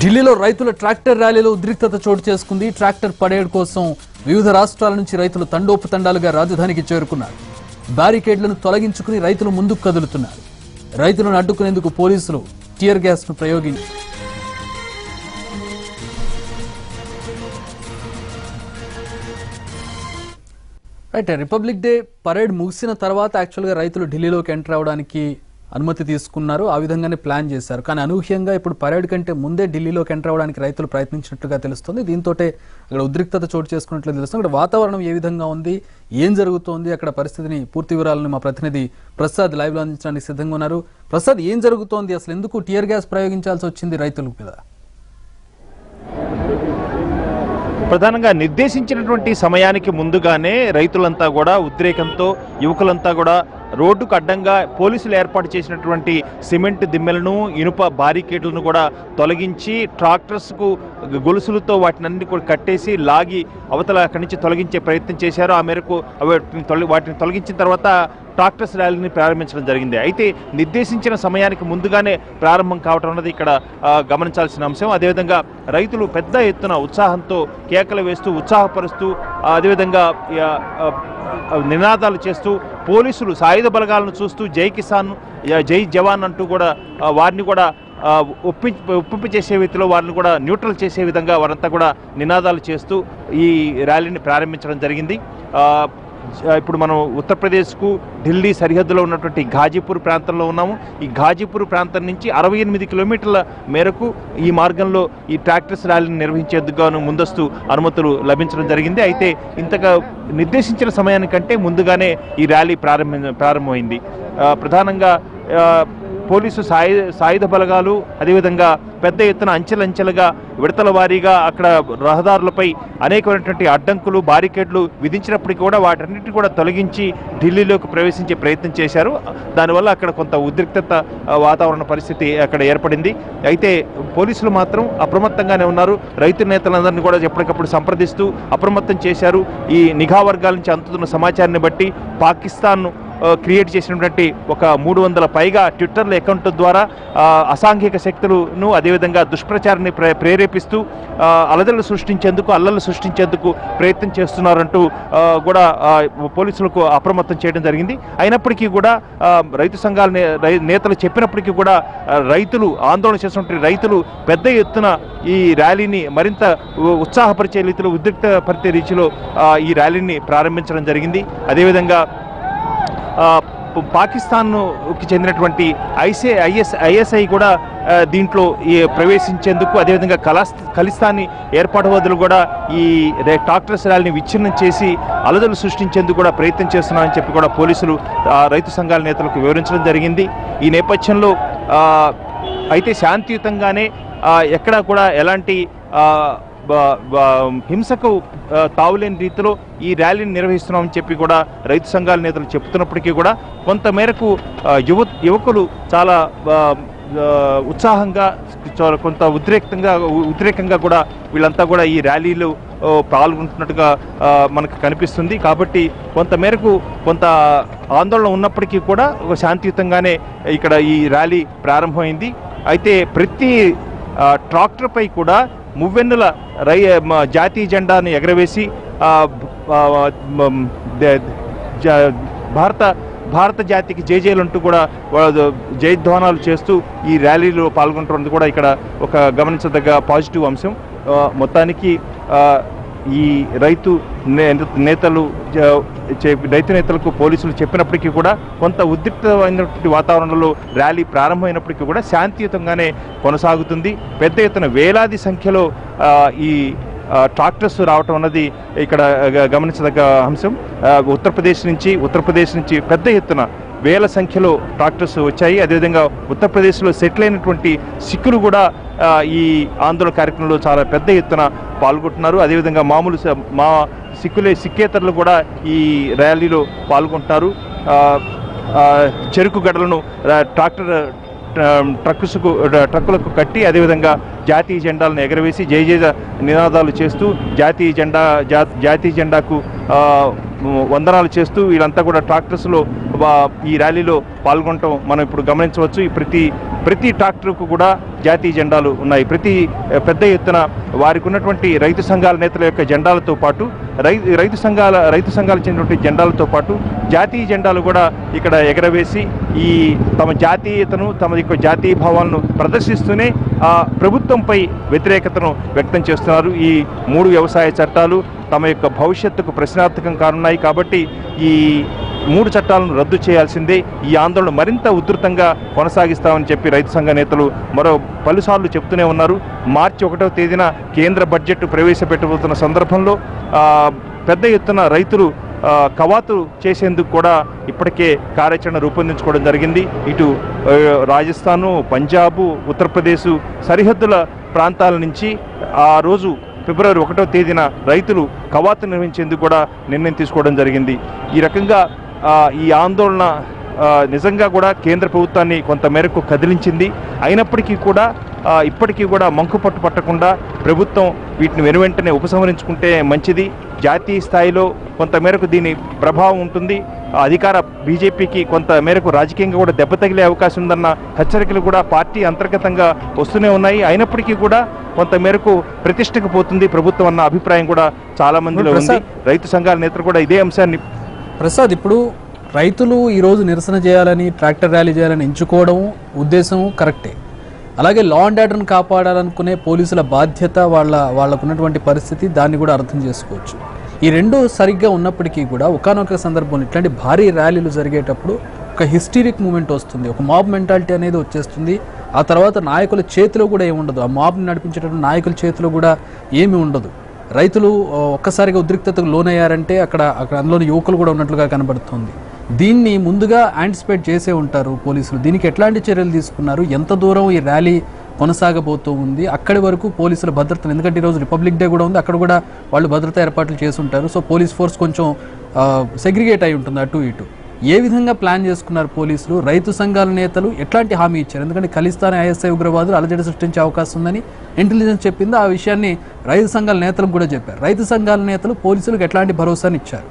ఢిల్లీలో రైతుల ట్రాక్టర్ ర్యాలీలో ఉద్రిక్తత చోటు చేసుకుంది ట్రాక్టర్ పడేడ్ కోసం వివిధ రాష్ట్రాల నుంచి రైతులు తండోపతండాలుగా రాజధానికి చేరుకున్నారు బ్యారికేడ్లను తొలగించుకుని రైతులు ముందుకు కదులుతున్నారు రైతులను అడ్డుకునేందుకు పోలీసులు టియర్ గ్యాస్ ను ప్రయోగించి రైట్ రిపబ్లిక్ డే పరేడ్ ముగిసిన తర్వాత యాక్చువల్గా రైతులు ఢిల్లీలోకి ఎంటర్ అవడానికి అనుమతి తీసుకున్నారు ఆ విధంగానే ప్లాన్ చేశారు కానీ అనూహ్యంగా ఇప్పుడు పరేడ్ కంటే ముందే ఢిల్లీలోకి ఎంటర్ అవడానికి రైతులు ప్రయత్నించినట్లుగా తెలుస్తుంది దీంతో అక్కడ ఉద్రిక్తత చోటు చేసుకున్నట్లు తెలుస్తుంది అక్కడ వాతావరణం ఏ విధంగా ఉంది ఏం జరుగుతోంది అక్కడ పరిస్థితిని పూర్తి వివరాలను మా ప్రతినిధి ప్రసాద్ లైవ్ లో అందించడానికి సిద్ధంగా ఉన్నారు ప్రసాద్ ఏం జరుగుతోంది అసలు ఎందుకు టియర్ గ్యాస్ ప్రయోగించాల్సి వచ్చింది రైతుల మీద ప్రధానంగా నిర్దేశించినటువంటి సమయానికి ముందుగానే రైతులంతా కూడా ఉద్రేకంతో యువకులంతా కూడా రోడ్డుకు అడ్డంగా పోలీసులు ఏర్పాటు చేసినటువంటి సిమెంట్ దిమ్మెలను ఇనుప బారికేడ్లను కూడా తొలగించి ట్రాక్టర్స్కు గొలుసులతో వాటినన్ని కూడా కట్టేసి లాగి అవతల అక్కడి నుంచి తొలగించే ప్రయత్నం చేశారు ఆ మేరకు వాటిని తొలగి వాటిని తొలగించిన తర్వాత ట్రాక్టర్స్ ర్యాలీని ప్రారంభించడం జరిగింది అయితే నిర్దేశించిన సమయానికి ముందుగానే ప్రారంభం కావటం అన్నది ఇక్కడ ఆ, గమనించాల్సిన అంశం అదేవిధంగా రైతులు పెద్ద ఎత్తున ఉత్సాహంతో కేకలు వేస్తూ ఉత్సాహపరుస్తూ ఆ, అదేవిధంగా ఆ, ఆ, నినాదాలు చేస్తూ పోలీసులు సాయుధ బలగాలను చూస్తూ జై కిసాన్ యా- జై జవాన్ అంటూ కూడా ఆ, వారిని కూడా ఆ, ఒప్పి ఒప్పింపు చేసే రీతిలో వారిని కూడా న్యూట్రల్ చేసే విధంగా వారంతా కూడా నినాదాలు చేస్తూ ఈ ర్యాలీని ప్రారంభించడం జరిగింది ఆ, జ- ఇప్పుడు మనం ఉత్తరప్రదేశ్కు ఢిల్లీ సరిహద్దులో ఉన్నటువంటి ఘాజీపూర్ ప్రాంతంలో ఉన్నాము ఈ ఘాజీపూర్ ప్రాంతం నుంచి అరవై ఎనిమిది కిలోమీటర్ల మేరకు ఈ మార్గంలో ఈ ట్రాక్టర్స్ ర్యాలీని నిర్వహించేందుకు గాను ముందస్తు అనుమతులు లభించడం జరిగింది అయితే ఇంతగా నిర్దేశించిన సమయానికంటే ముందుగానే ఈ ర్యాలీ ప్రారంభ ప్రారంభమైంది ఆ, ప్రధానంగా ఆ, పోలీసు సాయు సాయుధ బలగాలు అదేవిధంగా పెద్ద ఎత్తున అంచెలంచెలుగా విడతల వారీగా అక్కడ రహదారులపై అనేకమైనటువంటి అడ్డంకులు బారికేడ్లు విధించినప్పటికీ కూడా వాటన్నిటిని కూడా తొలగించి ఢిల్లీలోకి ప్రవేశించే ప్రయత్నం చేశారు దానివల్ల అక్కడ కొంత ఉద్రిక్తత ఆ, వాతావరణ పరిస్థితి అక్కడ ఏర్పడింది అయితే పోలీసులు మాత్రం అప్రమత్తంగానే ఉన్నారు రైతు నేతలందరినీ కూడా ఎప్పటికప్పుడు సంప్రదిస్తూ అప్రమత్తం చేశారు ఈ నిఘా వర్గాల నుంచి అందుతున్న సమాచారాన్ని బట్టి పాకిస్తాన్ను ఆ, క్రియేట్ చేసినటువంటి ఒక మూడు వందల పైగా ట్విట్టర్ల అకౌంట్ ద్వారా ఆ, అసాంఘిక శక్తులను అదేవిధంగా దుష్ప్రచారాన్ని ప్రే ప్రేరేపిస్తూ ఆ, అలదలు సృష్టించేందుకు అల్లలు సృష్టించేందుకు ప్రయత్నం చేస్తున్నారంటూ ఆ, కూడా ఆ, పోలీసులకు అప్రమత్తం చేయడం జరిగింది అయినప్పటికీ కూడా ఆ, రైతు సంఘాల నే- రై- నేతలు చెప్పినప్పటికీ కూడా ఆ, రైతులు ఆందోళన చేస్తున్నటువంటి రైతులు పెద్ద ఎత్తున ఈ ర్యాలీని మరింత ఉ- ఉత్సాహపరిచే రీతిలో ఉద్రిక్తపరిచే రీతిలో ఆ, ఈ ర్యాలీని ప్రారంభించడం జరిగింది అదేవిధంగా ఆ, ప- పాకిస్తాన్కి చెందినటువంటి ఐసే ఐఎస్ ఐఎస్ఐ కూడా ఆ, దీంట్లో ఈ ప్రవేశించేందుకు అదేవిధంగా కలాస్ ఖలిస్తానీ ఏర్పాటు వదులు కూడా ఈ రే- ట్రాక్టర్స్ ర్యాలీని విచ్ఛిన్నం చేసి అలదలు సృష్టించేందుకు కూడా ప్రయత్నం చేస్తున్నారని చెప్పి కూడా పోలీసులు ఆ, రైతు సంఘాల నేతలకు వివరించడం జరిగింది ఈ నేపథ్యంలో ఆ, అయితే శాంతియుతంగానే ఆ, ఎక్కడా కూడా ఎలాంటి ఆ, బ- బ- హింసకు ఆ, తావులేని రీతిలో ఈ ర్యాలీని నిర్వహిస్తున్నామని చెప్పి కూడా రైతు సంఘాల నేతలు చెప్తున్నప్పటికీ కూడా కొంతమేరకు ఆ, యువ యువకులు చాలా ఆ, ఆ, ఉత్సాహంగా చాలా కొంత ఉద్రేకంగా ఉద్రేకంగా కూడా వీళ్ళంతా కూడా ఈ ర్యాలీలో ఓ, పాల్గొంటున్నట్టుగా ఆ, మనకు కనిపిస్తుంది కాబట్టి కొంతమేరకు కొంత ఆందోళన ఉన్నప్పటికీ కూడా ఒక శాంతియుతంగానే ఇక్కడ ఈ ర్యాలీ ప్రారంభమైంది అయితే ప్రతి ఆ, ట్రాక్టర్పై కూడా మువ్వెన్నుల రై మ, జాతీయ జెండాను ఎగరవేసి ఆ, బ- ఆ, మ, ద- జ- భారత భారత జాతికి జేజేలంటూ కూడా వాళ్ళు జయధ్వానాలు చేస్తూ ఈ ర్యాలీలో పాల్గొంటున్నది కూడా ఇక్కడ ఒక గమనించదగ్గ పాజిటివ్ అంశం ఆ, మొత్తానికి ఆ, ఈ రైతు నే- నేతలు జ- చే- రైతు నేతలకు పోలీసులు చెప్పినప్పటికీ కూడా కొంత ఉద్రిక్తమైనటువంటి వాతావరణంలో ర్యాలీ ప్రారంభమైనప్పటికీ కూడా శాంతియుతంగానే కొనసాగుతుంది పెద్ద ఎత్తున వేలాది సంఖ్యలో ఆ, ఈ ఆ, ట్రాక్టర్స్ రావటం అన్నది ఇక్కడ గ- గమనించదగ్గ అంశం ఆ, ఉత్తరప్రదేశ్ నుంచి ఉత్తరప్రదేశ్ నుంచి పెద్ద ఎత్తున వేల సంఖ్యలో ట్రాక్టర్స్ వచ్చాయి అదేవిధంగా ఉత్తరప్రదేశ్లో సెటిల్ అయినటువంటి సిక్కులు కూడా ఆ, ఈ ఆందోళన కార్యక్రమంలో చాలా పెద్ద ఎత్తున పాల్గొంటున్నారు అదేవిధంగా మామూలు స- మా సిక్కులే సిక్కేతరులు కూడా ఈ ర్యాలీలో పాల్గొంటున్నారు ఆ, ఆ, చెరుకు గడలను ఆ, ట్రాక్టర్ ఆ, ట్రక్కులకు ట్రక్కులకు కట్టి అదేవిధంగా జాతీయ జెండాలను ఎగరవేసి జై జయ నినాదాలు చేస్తూ జాతీయ జెండా జా- జాతీయ జెండాకు ఆ, వందనాలు చేస్తూ వీళ్ళంతా కూడా ట్రాక్టర్స్లో వా- ఈ ర్యాలీలో పాల్గొనటం మనం ఇప్పుడు గమనించవచ్చు ఈ ప్రతి ప్రతి ట్రాక్టర్కు కూడా జాతీయ జెండాలు ఉన్నాయి ప్రతి ఆ, పెద్ద ఎత్తున వారికి ఉన్నటువంటి రైతు సంఘాల నేతల యొక్క జెండాలతో పాటు రై రైతు సంఘాల రైతు సంఘాలకు చెందినటువంటి జెండాలతో పాటు జాతీయ జెండాలు కూడా ఇక్కడ ఎగరవేసి ఈ తమ జాతీయతను తమ యొక్క జాతీయ భావాలను ప్రదర్శిస్తూనే ఆ ప్రభుత్వంపై వ్యతిరేకతను వ్యక్తం చేస్తున్నారు ఈ మూడు వ్యవసాయ చట్టాలు తమ యొక్క భవిష్యత్తుకు ప్రశ్నార్థకం కానున్నాయి కాబట్టి ఈ మూడు చట్టాలను రద్దు చేయాల్సిందే ఈ ఆందోళన మరింత ఉధృతంగా కొనసాగిస్తామని చెప్పి రైతు సంఘ నేతలు మరో పలుసార్లు చెప్తూనే ఉన్నారు మార్చి ఒకటవ తేదీన కేంద్ర బడ్జెట్ ప్రవేశపెట్టబోతున్న సందర్భంలో ఆ, పెద్ద ఎత్తున రైతులు ఆ, కవాతు చేసేందుకు కూడా ఇప్పటికే కార్యాచరణ రూపొందించుకోవడం జరిగింది ఇటు ఆ, రాజస్థాను పంజాబు ఉత్తరప్రదేశ్ సరిహద్దుల ప్రాంతాల నుంచి ఆ రోజు ఫిబ్రవరి ఒకటో తేదీన రైతులు కవాతు నిర్వహించేందుకు కూడా నిర్ణయం తీసుకోవడం జరిగింది ఈ రకంగా ఆ, ఈ ఆందోళన ఆ, నిజంగా కూడా కేంద్ర ప్రభుత్వాన్ని కొంత మేరకు కదిలించింది అయినప్పటికీ కూడా ఆ, ఇప్పటికీ కూడా మంకు పట్టు పట్టకుండా ప్రభుత్వం వీటిని వెనువెంటనే ఉపసంహరించుకుంటే మంచిది జాతీయ స్థాయిలో కొంత మేరకు దీని ప్రభావం ఉంటుంది ఆ, అధికార బీజేపీకి కొంత మేరకు రాజకీయంగా కూడా దెబ్బ తగిలే అవకాశం ఉందన్న హెచ్చరికలు కూడా పార్టీ అంతర్గతంగా వస్తూనే ఉన్నాయి అయినప్పటికీ కూడా కొంత మేరకు ప్రతిష్టకు పోతుంది ప్రభుత్వం అన్న అభిప్రాయం కూడా చాలా మందిలో ఉంది రైతు సంఘాల నేతలు కూడా ఇదే అంశాన్ని ప్రసాద్ ఇప్పుడు రైతులు ఈరోజు నిరసన చేయాలని ట్రాక్టర్ ర్యాలీ చేయాలని ఎంచుకోవడం ఉద్దేశం కరెక్టే అలాగే లా అండ్ ఆర్డర్ని కాపాడాలనుకునే పోలీసుల బాధ్యత వాళ్ళ వాళ్ళకు ఉన్నటువంటి పరిస్థితి దాన్ని కూడా అర్థం చేసుకోవచ్చు ఈ రెండు సరిగ్గా ఉన్నప్పటికీ కూడా ఒకనొక సందర్భంలో ఇట్లాంటి భారీ ర్యాలీలు జరిగేటప్పుడు ఒక హిస్టీరిక్ మూమెంట్ వస్తుంది ఒక మాబ్ మెంటాలిటీ అనేది వచ్చేస్తుంది ఆ తర్వాత నాయకుల చేతిలో కూడా ఏమి ఉండదు ఆ మాబ్ని నడిపించేటటువంటి నాయకుల చేతిలో కూడా ఏమీ ఉండదు రైతులు ఆ, ఒక్కసారిగా ఉద్రిక్తతకు లోనయ్యారంటే అక్కడ అక్కడ అందులోని యువకులు కూడా ఉన్నట్లుగా కనబడుతుంది దీన్ని ముందుగా యాంటిసిపేట్ చేసే ఉంటారు పోలీసులు దీనికి ఎట్లాంటి చర్యలు తీసుకున్నారు ఎంత దూరం ఈ ర్యాలీ కొనసాగబోతూ ఉంది అక్కడి వరకు పోలీసుల భద్రతను ఎందుకంటే ఈరోజు రిపబ్లిక్ డే కూడా ఉంది అక్కడ కూడా వాళ్ళు భద్రతా ఏర్పాట్లు చేసి ఉంటారు సో పోలీస్ ఫోర్స్ కొంచెం సెగ్రిగేట్ అయి ఉంటుంది అటు ఇటు ఏ విధంగా ప్లాన్ చేసుకున్నారు పోలీసులు రైతు సంఘాల నేతలు ఎట్లాంటి హామీ ఇచ్చారు ఎందుకంటే ఖలిస్తాన్ ఐఎస్ఐ ఉగ్రవాదులు అలజడి సృష్టించే అవకాశం ఉందని ఇంటెలిజెన్స్ చెప్పింది ఆ విషయాన్ని రైతు సంఘాల నేతలకు కూడా చెప్పారు రైతు సంఘాల నేతలు పోలీసులకు ఎట్లాంటి భరోసాని ఇచ్చారు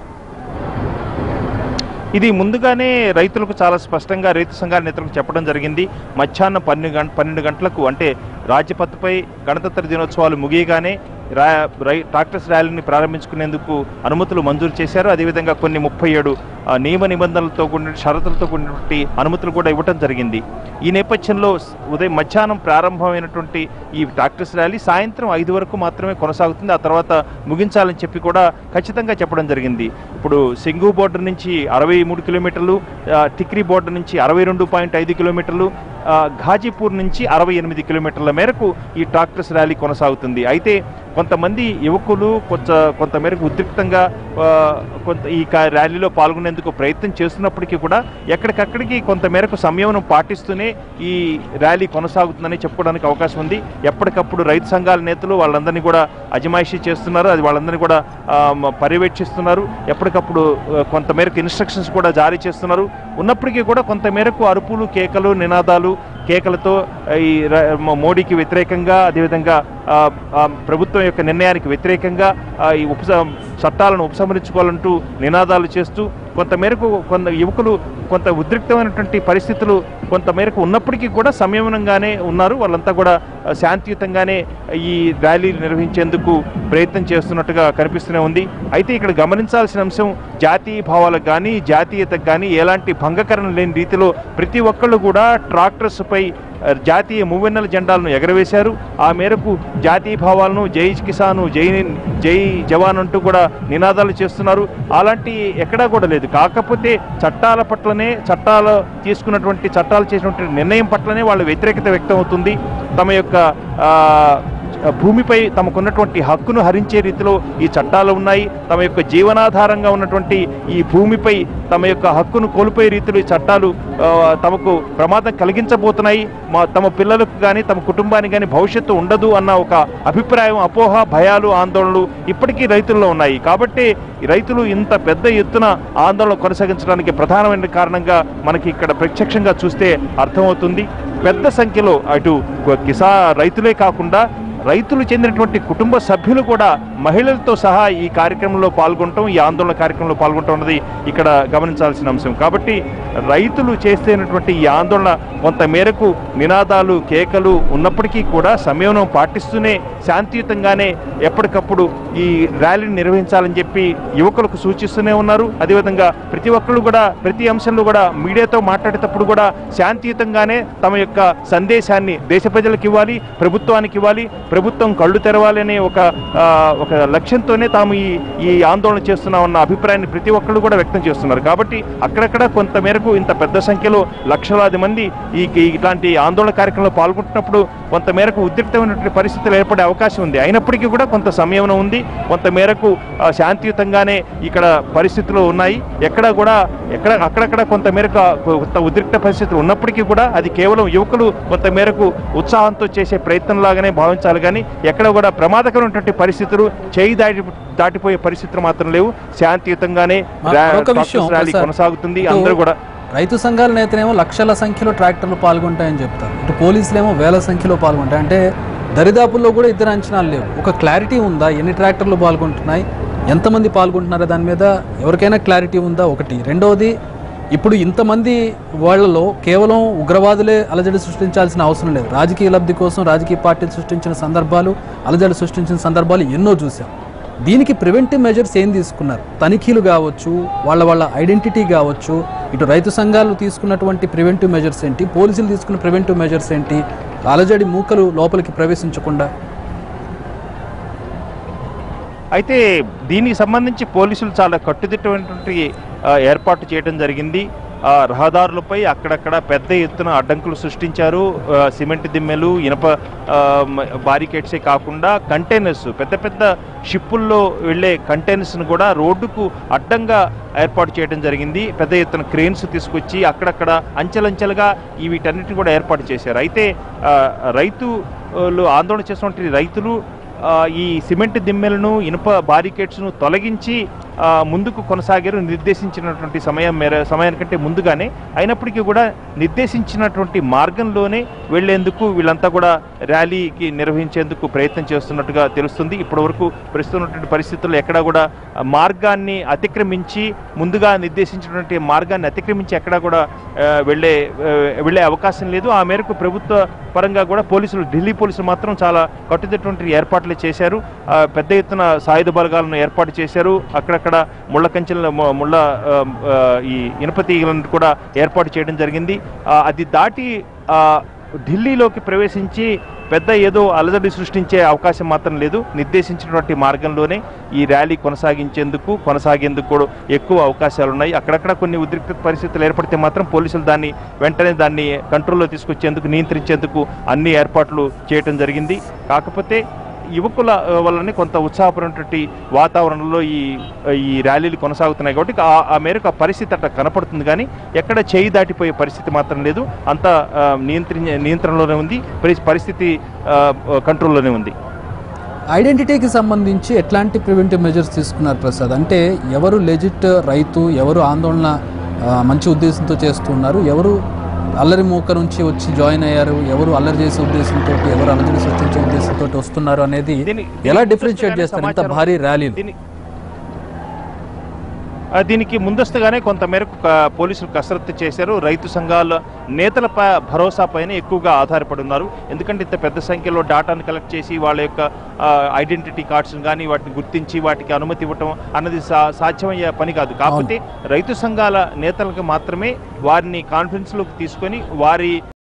ఇది ముందుగానే రైతులకు చాలా స్పష్టంగా రైతు సంఘాల నేతలకు చెప్పడం జరిగింది మధ్యాహ్నం పన్నెండు గంట పన్నెండు గంటలకు అంటే రాజ్యపథ్పై గణతంత్ర దినోత్సవాలు ముగియగానే రా రై ట్రాక్టర్స్ ర్యాలీని ప్రారంభించుకునేందుకు అనుమతులు మంజూరు చేశారు అదేవిధంగా కొన్ని ముప్పై ఏడు ఆ, నియమ నిబంధనలతో కూడిన షరతులతో కూడినటువంటి అనుమతులు కూడా ఇవ్వటం జరిగింది ఈ నేపథ్యంలో స్- ఉదయం మధ్యాహ్నం ప్రారంభమైనటువంటి ఈ ట్రాక్టర్స్ ర్యాలీ సాయంత్రం ఐదు వరకు మాత్రమే కొనసాగుతుంది ఆ తర్వాత ముగించాలని చెప్పి కూడా ఖచ్చితంగా చెప్పడం జరిగింది ఇప్పుడు సింగు బోర్డర్ నుంచి అరవై మూడు కిలోమీటర్లు ఆ, టిక్రీ బోర్డర్ నుంచి అరవై రెండు పాయింట్ ఐదు కిలోమీటర్లు ఆ, ఘాజీపూర్ నుంచి అరవై ఎనిమిది కిలోమీటర్ల మేరకు ఈ ట్రాక్టర్స్ ర్యాలీ కొనసాగుతుంది అయితే కొంతమంది యువకులు కొంత కొంత మేరకు ఉద్రిక్తంగా ఆ, కొంత ఈ కా- ర్యాలీలో పాల్గొనేందుకు ప్రయత్నం చేస్తున్నప్పటికీ కూడా ఎక్కడికక్కడికి కొంత మేరకు సంయమనం పాటిస్తూనే ఈ ర్యాలీ కొనసాగుతుందని చెప్పుకోవడానికి అవకాశం ఉంది ఎప్పటికప్పుడు రైతు సంఘాల నేతలు వాళ్ళందరినీ కూడా అజమాయిషీ చేస్తున్నారు అది వాళ్ళందరినీ కూడా ఆ, మ- పర్యవేక్షిస్తున్నారు ఎప్పటికప్పుడు ఆ, కొంత మేరకు ఇన్స్ట్రక్షన్స్ కూడా జారీ చేస్తున్నారు ఉన్నప్పటికీ కూడా కొంత మేరకు అరుపులు కేకలు నినాదాలు కేకలతో ఆ, ఈ ర- మ- మోడీకి వ్యతిరేకంగా అదేవిధంగా ఆ, ఆ, ప్రభుత్వం యొక్క నిర్ణయానికి వ్యతిరేకంగా ఆ, ఈ ఉపస చట్టాలను ఉపసంహరించుకోవాలంటూ నినాదాలు చేస్తూ కొంత మేరకు కొంత యువకులు కొంత ఉద్రిక్తమైనటువంటి పరిస్థితులు కొంత మేరకు ఉన్నప్పటికీ కూడా సంయమనంగానే ఉన్నారు వాళ్ళంతా కూడా ఆ, శాంతియుతంగానే ఈ ర్యాలీ నిర్వహించేందుకు ప్రయత్నం చేస్తున్నట్టుగా కనిపిస్తూనే ఉంది అయితే ఇక్కడ గమనించాల్సిన అంశం జాతీయ భావాలకు కానీ జాతీయతకు కానీ ఎలాంటి భంగకరణ లేని రీతిలో ప్రతి ఒక్కళ్ళు కూడా ట్రాక్టర్స్పై ఆ, జాతీయ మూవెన్నెల జెండాలను ఎగరవేశారు ఆ మేరకు జాతీయ భావాలను జై కిసాను జై జై జవాన్ అంటూ కూడా నినాదాలు చేస్తున్నారు అలాంటి ఎక్కడా కూడా లేదు కాకపోతే చట్టాల పట్లనే చట్టాలు తీసుకున్నటువంటి చట్టాలు చేసినటువంటి నిర్ణయం పట్లనే వాళ్ళ వ్యతిరేకత వ్యక్తం అవుతుంది తమ యొక్క ఆ, భూమిపై తమకున్నటువంటి హక్కును హరించే రీతిలో ఈ చట్టాలు ఉన్నాయి తమ యొక్క జీవనాధారంగా ఉన్నటువంటి ఈ భూమిపై తమ యొక్క హక్కును కోల్పోయే రీతిలో ఈ చట్టాలు ఆ, తమకు ప్రమాదం కలిగించబోతున్నాయి మా తమ పిల్లలకు కానీ తమ కుటుంబానికి కానీ భవిష్యత్తు ఉండదు అన్న ఒక అభిప్రాయం అపోహ భయాలు ఆందోళనలు ఇప్పటికీ రైతుల్లో ఉన్నాయి కాబట్టి ఈ రైతులు ఇంత పెద్ద ఎత్తున ఆందోళన కొనసాగించడానికి ప్రధానమైన కారణంగా మనకి ఇక్కడ ప్రత్యక్షంగా చూస్తే అర్థమవుతుంది పెద్ద సంఖ్యలో అటు కిసా రైతులే కాకుండా రైతులు చెందినటువంటి కుటుంబ సభ్యులు కూడా మహిళలతో సహా ఈ కార్యక్రమంలో పాల్గొనటం ఈ ఆందోళన కార్యక్రమంలో పాల్గొనటం అన్నది ఇక్కడ గమనించాల్సిన అంశం కాబట్టి రైతులు చేస్తున్నటువంటి ఈ ఆందోళన కొంత మేరకు నినాదాలు కేకలు ఉన్నప్పటికీ కూడా సంయమనం పాటిస్తూనే శాంతియుతంగానే ఎప్పటికప్పుడు ఈ ర్యాలీని నిర్వహించాలని చెప్పి యువకులకు సూచిస్తూనే ఉన్నారు అదేవిధంగా ప్రతి ఒక్కరు కూడా ప్రతి అంశంలో కూడా మీడియాతో మాట్లాడేటప్పుడు కూడా శాంతియుతంగానే తమ యొక్క సందేశాన్ని దేశ ప్రజలకు ఇవ్వాలి ప్రభుత్వానికి ఇవ్వాలి ప్రభుత్వం కళ్ళు తెరవాలి అనే ఒక ఆ, ఒక లక్ష్యంతోనే తాము ఈ ఈ ఆందోళన చేస్తున్నామన్న అభిప్రాయాన్ని ప్రతి ఒక్కరు కూడా వ్యక్తం చేస్తున్నారు కాబట్టి అక్కడక్కడ కొంత మేరకు ఇంత పెద్ద సంఖ్యలో లక్షలాది మంది ఈ ఈ ఇట్లాంటి ఆందోళన కార్యక్రమంలో పాల్గొంటున్నప్పుడు కొంత మేరకు ఉద్రిక్తమైనటువంటి పరిస్థితులు ఏర్పడే అవకాశం ఉంది అయినప్పటికీ కూడా కొంత సంయమనం ఉంది కొంత మేరకు ఆ, శాంతియుతంగానే ఇక్కడ పరిస్థితులు ఉన్నాయి ఎక్కడ కూడా ఎక్కడ అక్కడక్కడ కొంత మేరకు ఆ కొంత ఉద్రిక్త పరిస్థితులు ఉన్నప్పటికీ కూడా అది కేవలం యువకులు కొంత మేరకు ఉత్సాహంతో చేసే ప్రయత్నంలాగానే భావించాలి కానీ ఎక్కడ కూడా ప్రమాదకరమైనటువంటి పరిస్థితులు చేయి దాటి దాటిపోయే పరిస్థితులు మాత్రం లేవు శాంతియుతంగానే మా- రా- మరొక ట్రాక్టర్స్ విషయం, ర్యాలీ ప్రసాద్. కొనసాగుతుంది ఇటు అందరూ కూడా రైతు సంఘాల నేతనేమో లక్షల సంఖ్యలో ట్రాక్టర్లు పాల్గొంటాయని చెప్తారు ఇటు పోలీసులేమో వేల సంఖ్యలో పాల్గొంటాయి అంటే దరిదాపుల్లో కూడా ఇద్దరు అంచనాలు లేవు ఒక క్లారిటీ ఉందా ఎన్ని ట్రాక్టర్లు పాల్గొంటున్నాయి ఎంతమంది పాల్గొంటున్నారో దాని మీద ఎవరికైనా క్లారిటీ ఉందా ఒకటి రెండవది ఇప్పుడు ఇంతమంది వాళ్ళలో కేవలం ఉగ్రవాదులే అలజడి సృష్టించాల్సిన అవసరం లేదు రాజకీయ లబ్ధి కోసం రాజకీయ పార్టీలు సృష్టించిన సందర్భాలు అలజడి సృష్టించిన సందర్భాలు ఎన్నో చూసాం దీనికి ప్రివెంటివ్ మెజర్స్ ఏం తీసుకున్నారు తనిఖీలు కావచ్చు వాళ్ళ వాళ్ళ ఐడెంటిటీ కావచ్చు ఇటు రైతు సంఘాలు తీసుకున్నటువంటి ప్రివెంటివ్ మెజర్స్ ఏంటి పోలీసులు తీసుకున్న ప్రివెంటివ్ మెజర్స్ ఏంటి అలజడి మూకలు లోపలికి ప్రవేశించకుండా అయితే దీనికి సంబంధించి పోలీసులు చాలా కట్టుదిట్టమైనటువంటి ఆ, ఏర్పాటు చేయడం జరిగింది ఆ, రహదారులపై అక్కడక్కడ పెద్ద ఎత్తున అడ్డంకులు సృష్టించారు ఆ, సిమెంట్ దిమ్మెలు ఇనప ఆ, మ- బారికేడ్సే కాకుండా కంటైనర్స్ పెద్ద పెద్ద షిప్పుల్లో వెళ్ళే కంటైనర్స్ను కూడా రోడ్డుకు అడ్డంగా ఏర్పాటు చేయడం జరిగింది పెద్ద ఎత్తున క్రేన్స్ తీసుకొచ్చి అక్కడక్కడ అంచెలంచెలుగా ఈ వీటన్నిటిని కూడా ఏర్పాటు చేశారు అయితే ఆ, రైతులు ఆందోళన చేసినటువంటి రైతులు ఆ, ఈ సిమెంట్ దిమ్మెలను ఇనుప బారికేడ్స్ను తొలగించి ఆ, ముందుకు కొనసాగారు నిర్దేశించినటువంటి సమయం మేర సమయానికంటే ముందుగానే అయినప్పటికీ కూడా నిర్దేశించినటువంటి మార్గంలోనే వెళ్లేందుకు వీళ్ళంతా కూడా ర్యాలీకి నిర్వహించేందుకు ప్రయత్నం చేస్తున్నట్టుగా తెలుస్తుంది ఇప్పటివరకు ప్రస్తుతం ఉన్నటువంటి పరిస్థితుల్లో ఎక్కడా కూడా ఆ, మార్గాన్ని అతిక్రమించి ముందుగా నిర్దేశించినటువంటి మార్గాన్ని అతిక్రమించి ఎక్కడా కూడా ఆ, వెళ్ళే ఆ, వెళ్ళే అవకాశం లేదు ఆ మేరకు ప్రభుత్వ పరంగా కూడా పోలీసులు ఢిల్లీ పోలీసులు మాత్రం చాలా కట్టుదిట్టటువంటి ఏర్పాట్లు చేశారు ఆ, పెద్ద ఎత్తున సాయుధ బలగాలను ఏర్పాటు చేశారు అక్కడక్కడ ముళ్ళ కంచెల ము- ముళ్ళ ఆ, ఆ, ఈ ఇనుప తీగలను కూడా ఏర్పాటు చేయడం జరిగింది ఆ, అది దాటి ఆ, ఢిల్లీలోకి ప్రవేశించి పెద్ద ఏదో అలజడి సృష్టించే అవకాశం మాత్రం లేదు నిర్దేశించినటువంటి మార్గంలోనే ఈ ర్యాలీ కొనసాగించేందుకు కొనసాగేందుకు కూడా ఎక్కువ అవకాశాలు ఉన్నాయి అక్కడక్కడ కొన్ని ఉద్రిక్త పరిస్థితులు ఏర్పడితే మాత్రం పోలీసులు దాన్ని వెంటనే దాన్ని కంట్రోల్లో తీసుకొచ్చేందుకు నియంత్రించేందుకు అన్ని ఏర్పాట్లు చేయటం జరిగింది కాకపోతే యువకుల ఆ, వల్లనే కొంత ఉత్సాహపడినటువంటి వాతావరణంలో ఈ ఈ ర్యాలీలు కొనసాగుతున్నాయి కాబట్టి ఆ- ఆ మేరకు ఆ పరిస్థితి అట్లా కనపడుతుంది కానీ ఎక్కడ చేయి దాటిపోయే పరిస్థితి మాత్రం లేదు అంతా ఆ, నియంత్రి నియంత్రణలోనే ఉంది పరి- పరిస్థితి ఆ, కంట్రోల్లోనే ఉంది ఐడెంటిటీకి సంబంధించి ఎట్లాంటి ప్రివెంటివ్ మెజర్స్ తీసుకున్నారు ప్రసాద్ అంటే ఎవరు లెజిట్ రైతు ఎవరు ఆందోళన ఆ, మంచి ఉద్దేశంతో చేస్తున్నారు ఎవరు అల్లరి మూక నుంచి వచ్చి జాయిన్ అయ్యారు ఎవరు అల్లరి చేసే ఉద్దేశంతో ఎవరు అల్లరి సృష్టించే ఉద్దేశంతో వస్తున్నారు అనేది దీని- ఎలా దీని డిఫరెన్షియేట్ ముందస్తుగానే చేస్తారు ఇంత సమాచారం- భారీ ర్యాలీలు దీని- ఆ, దీనికి ముందస్తుగానే కొంతమేరకు క- పోలీసులు కసరత్తు చేశారు రైతు సంఘాల నేతల ప- భరోసా పైన ఎక్కువగా ఆధారపడి ఉన్నారు ఎందుకంటే ఇంత పెద్ద సంఖ్యలో డాటాను కలెక్ట్ చేసి వాళ్ళ యొక్క ఆ, ఐడెంటిటీ కార్డ్స్ కానీ వాటిని గుర్తించి వాటికి అనుమతి ఇవ్వటం అన్నది సా- సాధ్యమయ్యే పని కాదు కాకపోతే రైతు సంఘాల నేతలకు మాత్రమే వారిని కాన్ఫిడెన్స్లోకి తీసుకొని వారి